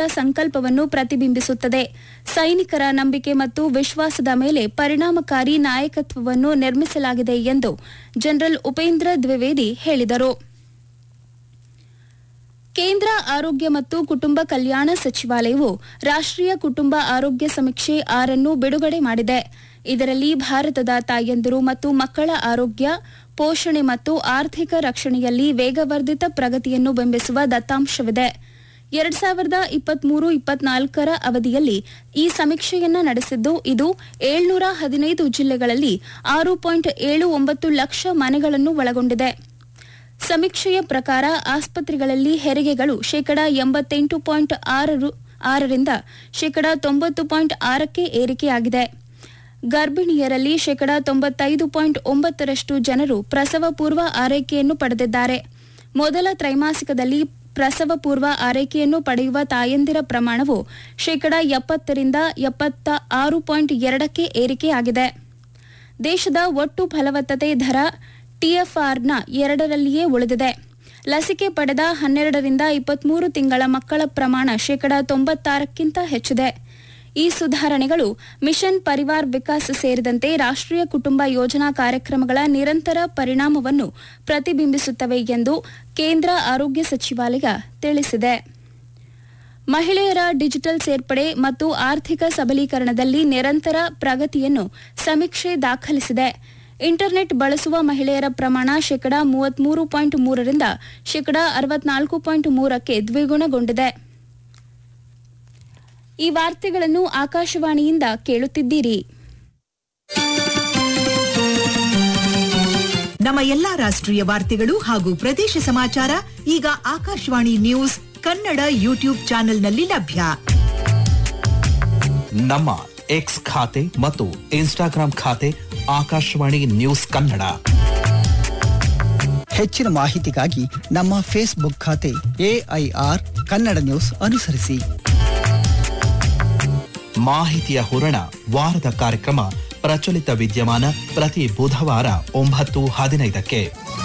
ಸಂಕಲ್ಪವನ್ನು ಪ್ರತಿಬಿಂಬಿಸುತ್ತದೆ ಸೈನಿಕರ ನಂಬಿಕೆ ಮತ್ತು ವಿಶ್ವಾಸದ ಮೇಲೆ ಪರಿಣಾಮಕಾರಿ ನಾಯಕತ್ವವನ್ನು ನಿರ್ಮಿಸಲಾಗಿದೆ ಎಂದು ಜನರಲ್ ಉಪೇಂದ್ರ ದ್ವಿವೇದಿ ಹೇಳಿದರು ಕೇಂದ್ರ ಆರೋಗ್ಯ ಮತ್ತು ಕುಟುಂಬ ಕಲ್ಯಾಣ ಸಚಿವಾಲಯವು ರಾಷ್ಟ್ರೀಯ ಕುಟುಂಬ ಆರೋಗ್ಯ ಸಮೀಕ್ಷೆ ಆರನ್ನು ಬಿಡುಗಡೆ ಮಾಡಿದೆ ಇದರಲ್ಲಿ ಭಾರತದ ತಾಯಂದಿರು ಮತ್ತು ಮಕ್ಕಳ ಆರೋಗ್ಯ ಪೋಷಣೆ ಮತ್ತು ಆರ್ಥಿಕ ರಕ್ಷಣೆಯಲ್ಲಿ ವೇಗವರ್ಧಿತ ಪ್ರಗತಿಯನ್ನು ಬಿಂಬಿಸುವ ದತ್ತಾಂಶವಿದೆ ಎರಡ್ ಸಾವಿರದ ಇಪ್ಪತ್ಮೂರು ಇಪ್ಪತ್ನಾಲ್ಕರ ಅವಧಿಯಲ್ಲಿ ಈ ಸಮೀಕ್ಷೆಯನ್ನ ನಡೆಸಿದ್ದು ಇದು ಏಳ್ನೂರ ಹದಿನೈದು ಜಿಲ್ಲೆಗಳಲ್ಲಿ ಆರು ಪಾಯಿಂಟ್ ಏಳು ಒಂಬತ್ತು ಲಕ್ಷ ಮನೆಗಳನ್ನು ಒಳಗೊಂಡಿದೆ ಸಮೀಕ್ಷೆಯ ಪ್ರಕಾರ ಆಸ್ಪತ್ರೆಗಳಲ್ಲಿ ಹೆರಿಗೆಗಳು ಶೇಕಡ ಎಂಬತ್ತೆಂಟು ಪಾಯಿಂಟ್ ಆರರು ಆರರಿಂದ ಶೇಕಡ ತೊಂಬತ್ತು ಪಾಯಿಂಟ್ ಆರಕ್ಕೆ ಏರಿಕೆಯಾಗಿದೆ ಗರ್ಭಿಣಿಯರಲ್ಲಿ ಶೇಕಡ ತೊಂಬತ್ತೈದು ಪಾಯಿಂಟ್ ಒಂಬತ್ತರಷ್ಟು ಜನರು ಪ್ರಸವ ಪೂರ್ವ ಆರೈಕೆಯನ್ನು ಪಡೆದಿದ್ದಾರೆ ಮೊದಲ ತ್ರೈಮಾಸಿಕದಲ್ಲಿ ಪ್ರಸವ ಪೂರ್ವ ಆರೈಕೆಯನ್ನು ಪಡೆಯುವ ತಾಯಂದಿರ ಪ್ರಮಾಣವು ಶೇಕಡ ಎಪ್ಪತ್ತರಿಂದ ಎಪ್ಪತ್ತ ಆರು ಪಾಯಿಂಟ್ ಎರಡಕ್ಕೆ ಏರಿಕೆಯಾಗಿದೆ ದೇಶದ ಒಟ್ಟು ಫಲವತ್ತತೆ ದರ ಟಿಎಫ್ಆರ್ನ ಎರಡರಲ್ಲಿಯೇ ಉಳಿದಿದೆ ಲಸಿಕೆ ಪಡೆದ ಹನ್ನೆರಡರಿಂದ ಇಪ್ಪತ್ಮೂರು ತಿಂಗಳ ಮಕ್ಕಳ ಪ್ರಮಾಣ ಶೇಕಡ ತೊಂಬತ್ತಾರಕ್ಕಿಂತ ಹೆಚ್ಚಿದೆ ಈ ಸುಧಾರಣೆಗಳು ಮಿಷನ್ ಪರಿವಾರ್ ವಿಕಾಸ್ ಸೇರಿದಂತೆ ರಾಷ್ಟ್ರೀಯ ಕುಟುಂಬ ಯೋಜನಾ ಕಾರ್ಯಕ್ರಮಗಳ ನಿರಂತರ ಪರಿಣಾಮವನ್ನು ಪ್ರತಿಬಿಂಬಿಸುತ್ತವೆ ಎಂದು ಕೇಂದ್ರ ಆರೋಗ್ಯ ಸಚಿವಾಲಯ ತಿಳಿಸಿದೆ ಮಹಿಳೆಯರ ಡಿಜಿಟಲ್ ಸೇರ್ಪಡೆ ಮತ್ತು ಆರ್ಥಿಕ ಸಬಲೀಕರಣದಲ್ಲಿ ನಿರಂತರ ಪ್ರಗತಿಯನ್ನು ಸಮೀಕ್ಷೆ ದಾಖಲಿಸಿದೆ ಇಂಟರ್ನೆಟ್ ಬಳಸುವ ಮಹಿಳೆಯರ ಪ್ರಮಾಣ ಶೇಕಡ ಮೂವತ್ಮೂರು ಪಾಯಿಂಟ್ ಮೂರರಿಂದ ಶೇಕಡ ಅರವತ್ನಾಲ್ಕು ಪಾಯಿಂಟ್ ಮೂರಕ್ಕೆ ದ್ವಿಗುಣಗೊಂಡಿದೆ ಈ ವಾರ್ತೆಗಳನ್ನು ಆಕಾಶವಾಣಿಯಿಂದ ಕೇಳುತ್ತಿದ್ದೀರಿ ನಮ್ಮ ಎಲ್ಲಾ ರಾಷ್ಟ್ರೀಯ ವಾರ್ತೆಗಳು ಹಾಗೂ ಪ್ರದೇಶ ಸಮಾಚಾರ ಈಗ ಆಕಾಶವಾಣಿ ನ್ಯೂಸ್ ಕನ್ನಡ ಯೂಟ್ಯೂಬ್ ಚಾನೆಲ್ನಲ್ಲಿ ಲಭ್ಯ ನಮ್ಮ ಎಕ್ಸ್ ಖಾತೆ ಮತ್ತು ಇನ್ಸ್ಟಾಗ್ರಾಂ ಖಾತೆ ಆಕಾಶವಾಣಿ ನ್ಯೂಸ್ ಕನ್ನಡ ಹೆಚ್ಚಿನ ಮಾಹಿತಿಗಾಗಿ ನಮ್ಮ ಫೇಸ್ಬುಕ್ ಖಾತೆ ಎಐಆರ್ ಕನ್ನಡ ನ್ಯೂಸ್ ಅನುಸರಿಸಿ ಮಾಹಿತಿಯ ಹೂರಣ ವಾರದ ಕಾರ್ಯಕ್ರಮ ಪ್ರಚಲಿತ ವಿದ್ಯಮಾನ ಪ್ರತಿ ಬುಧವಾರ ಒಂಬತ್ತು ಹದಿನೈದಕ್ಕೆ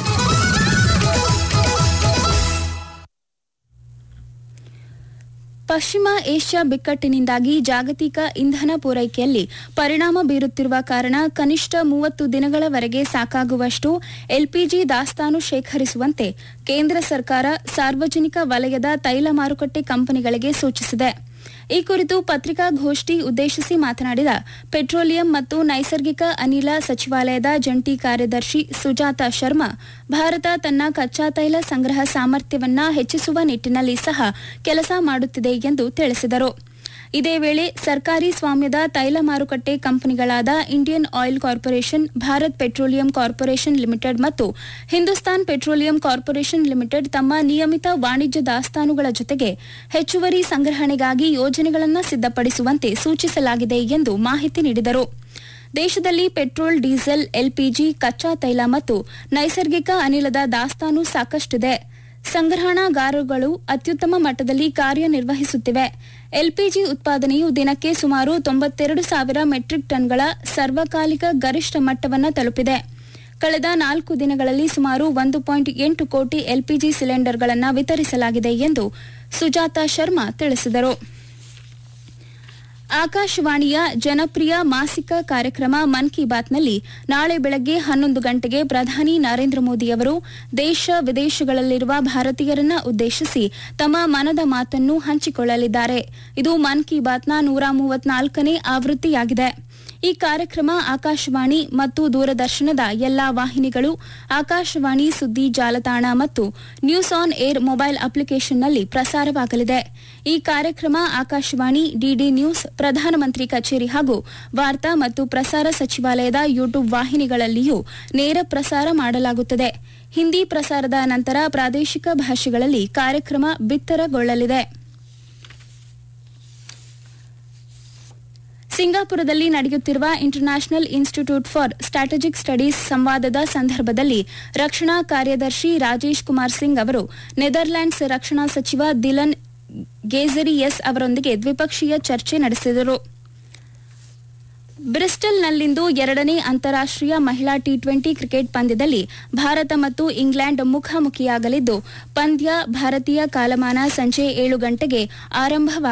ಪಶ್ಚಿಮ ಏಷ್ಯಾ ಬಿಕ್ಕಟ್ಟಿನಿಂದಾಗಿ ಜಾಗತಿಕ ಇಂಧನ ಪೂರೈಕೆಯಲ್ಲಿ ಪರಿಣಾಮ ಬೀರುತ್ತಿರುವ ಕಾರಣ ಕನಿಷ್ಠ ಮೂವತ್ತು ದಿನಗಳವರೆಗೆ ಸಾಕಾಗುವಷ್ಟು ಎಲ್ಪಿಜಿ ದಾಸ್ತಾನು ಶೇಖರಿಸುವಂತೆ ಕೇಂದ್ರ ಸರ್ಕಾರ ಸಾರ್ವಜನಿಕ ವಲಯದ ತೈಲ ಮಾರುಕಟ್ಟೆ ಕಂಪನಿಗಳಿಗೆ ಸೂಚಿಸಿದೆ ಈ ಕುರಿತು ಪತ್ರಿಕಾಗೋಷ್ಠಿ ಉದ್ದೇಶಿಸಿ ಮಾತನಾಡಿದ ಪೆಟ್ರೋಲಿಯಂ ಮತ್ತು ನೈಸರ್ಗಿಕ ಅನಿಲ ಸಚಿವಾಲಯದ ಜಂಟಿ ಕಾರ್ಯದರ್ಶಿ ಸುಜಾತ ಶರ್ಮಾ ಭಾರತ ತನ್ನ ಕಚ್ಚಾ ತೈಲ ಸಂಗ್ರಹ ಸಾಮರ್ಥ್ಯವನ್ನ ಹೆಚ್ಚಿಸುವ ನಿಟ್ಟಿನಲ್ಲಿ ಸಹ ಕೆಲಸ ಮಾಡುತ್ತಿದೆ ಎಂದು ತಿಳಿಸಿದರು ಇದೇ ವೇಳೆ ಸರ್ಕಾರಿ ಸ್ವಾಮ್ಯದ ತೈಲ ಮಾರುಕಟ್ಟೆ ಕಂಪನಿಗಳಾದ Indian Oil Corporation Bharat Petroleum Corporation Limited ಮತ್ತು ಹಿಂದೂಸ್ತಾನ್ ಪೆಟ್ರೋಲಿಯಂ ಕಾರ್ಪೊರೇಷನ್ ಲಿಮಿಟೆಡ್ ತಮ್ಮ ನಿಯಮಿತ ವಾಣಿಜ್ಯ ದಾಸ್ತಾನುಗಳ ಜೊತೆಗೆ ಹೆಚ್ಚುವರಿ ಸಂಗ್ರಹಣೆಗಾಗಿ ಯೋಜನೆಗಳನ್ನು ಸಿದ್ಧಪಡಿಸುವಂತೆ ಸೂಚಿಸಲಾಗಿದೆ ಎಂದು ಮಾಹಿತಿ ನೀಡಿದರು ದೇಶದಲ್ಲಿ ಪೆಟ್ರೋಲ್ ಡೀಸೆಲ್ ಎಲ್ಪಿಜಿ ಕಚ್ಚಾ ತೈಲ ಮತ್ತು ನೈಸರ್ಗಿಕ ಅನಿಲದ ದಾಸ್ತಾನು ಸಾಕಷ್ಟಿದೆ ಸಂಗ್ರಹಣಾಗಾರಗಳು ಅತ್ಯುತ್ತಮ ಮಟ್ಟದಲ್ಲಿ ಕಾರ್ಯನಿರ್ವಹಿಸುತ್ತಿವೆ ಎಲ್ಪಿಜಿ ಉತ್ಪಾದನೆಯು ದಿನಕ್ಕೆ ಸುಮಾರು ತೊಂಬತ್ತೆರಡು ಸಾವಿರ ಮೆಟ್ರಿಕ್ ಟನ್ಗಳ ಸರ್ವಕಾಲಿಕ ಗರಿಷ್ಠ ಮಟ್ಟವನ್ನು ತಲುಪಿದೆ ಕಳೆದ ನಾಲ್ಕು ದಿನಗಳಲ್ಲಿ ಸುಮಾರು ಒಂದು ಪಾಯಿಂಟ್ ಎಂಟು ಕೋಟಿ ಎಲ್ಪಿಜಿ ಸಿಲಿಂಡರ್ಗಳನ್ನು ವಿತರಿಸಲಾಗಿದೆ ಎಂದು ಸುಜಾತ ಶರ್ಮಾ ತಿಳಿಸಿದರು ಆಕಾಶವಾಣಿಯ ಜನಪ್ರಿಯ ಮಾಸಿಕ ಕಾರ್ಯಕ್ರಮ ಮನ್ ಕಿ ಬಾತ್ನಲ್ಲಿ ನಾಳೆ ಬೆಳಗ್ಗೆ ಹನ್ನೊಂದು ಗಂಟೆಗೆ ಪ್ರಧಾನಿ ನರೇಂದ್ರ ಮೋದಿ ಅವರು ದೇಶ ವಿದೇಶಗಳಲ್ಲಿರುವ ಭಾರತೀಯರನ್ನ ಉದ್ದೇಶಿಸಿ ತಮ್ಮ ಮನದ ಮಾತನ್ನು ಹಂಚಿಕೊಳ್ಳಲಿದ್ದಾರೆ ಇದು ಮನ್ ಕಿ ಬಾತ್ನ ನೂರ ಮೂವತ್ನಾಲ್ಕನೇ ಆವೃತ್ತಿಯಾಗಿದೆ ಈ ಕಾರ್ಯಕ್ರಮ ಆಕಾಶವಾಣಿ ಮತ್ತು ದೂರದರ್ಶನದ ಎಲ್ಲಾ ವಾಹಿನಿಗಳು ಆಕಾಶವಾಣಿ ಸುದ್ದಿ ಜಾಲತಾಣ ಮತ್ತು ನ್ಯೂಸ್ ಆನ್ ಏರ್ ಮೊಬೈಲ್ ಅಪ್ಲಿಕೇಶನ್ನಲ್ಲಿ ಪ್ರಸಾರವಾಗಲಿದೆ ಈ ಕಾರ್ಯಕ್ರಮ ಆಕಾಶವಾಣಿ ಡಿಡಿ ನ್ಯೂಸ್ ಪ್ರಧಾನಮಂತ್ರಿ ಕಚೇರಿ ಹಾಗೂ ವಾರ್ತಾ ಮತ್ತು ಪ್ರಸಾರ ಸಚಿವಾಲಯದ ಯೂಟ್ಯೂಬ್ ವಾಹಿನಿಗಳಲ್ಲಿಯೂ ನೇರ ಪ್ರಸಾರ ಮಾಡಲಾಗುತ್ತದೆ ಹಿಂದಿ ಪ್ರಸಾರದ ನಂತರ ಪ್ರಾದೇಶಿಕ ಭಾಷೆಗಳಲ್ಲಿ ಕಾರ್ಯಕ್ರಮ ಬಿತ್ತರಗೊಳ್ಳಲಿದೆ ಸಿಂಗಾಪುರದಲ್ಲಿ ನಡೆಯುತ್ತಿರುವ International Institute for Strategic Studies ಸಂವಾದದ ಸಂದರ್ಭದಲ್ಲಿ ರಕ್ಷಣಾ ಕಾರ್ಯದರ್ಶಿ ರಾಜೇಶ್ ಕುಮಾರ್ ಸಿಂಗ್ ಅವರು ನೆದರ್ಲ್ಯಾಂಡ್ಸ್ ರಕ್ಷಣಾ ಸಚಿವ ದಿಲನ್ ಗೇಜರಿಯಸ್ ಅವರೊಂದಿಗೆ ದ್ವಿಪಕ್ಷೀಯ ಚರ್ಚೆ ನಡೆಸಿದರು ಬ್ರಿಸ್ಟಲ್ನಲ್ಲಿಂದು ಎರಡನೇ ಅಂತಾರಾಷ್ಟೀಯ ಮಹಿಳಾ ಟಿ ಟ್ವೆಂಟಿ ಕ್ರಿಕೆಟ್ ಪಂದ್ಯದಲ್ಲಿ ಭಾರತ ಮತ್ತು ಇಂಗ್ಲೆಂಡ್ ಮುಖಾಮುಖಿಯಾಗಲಿದ್ದು ಪಂದ್ಯ ಭಾರತೀಯ ಕಾಲಮಾನ ಸಂಜೆ ಏಳು ಗಂಟೆಗೆ ಆರಂಭವಾಗಲಿದೆ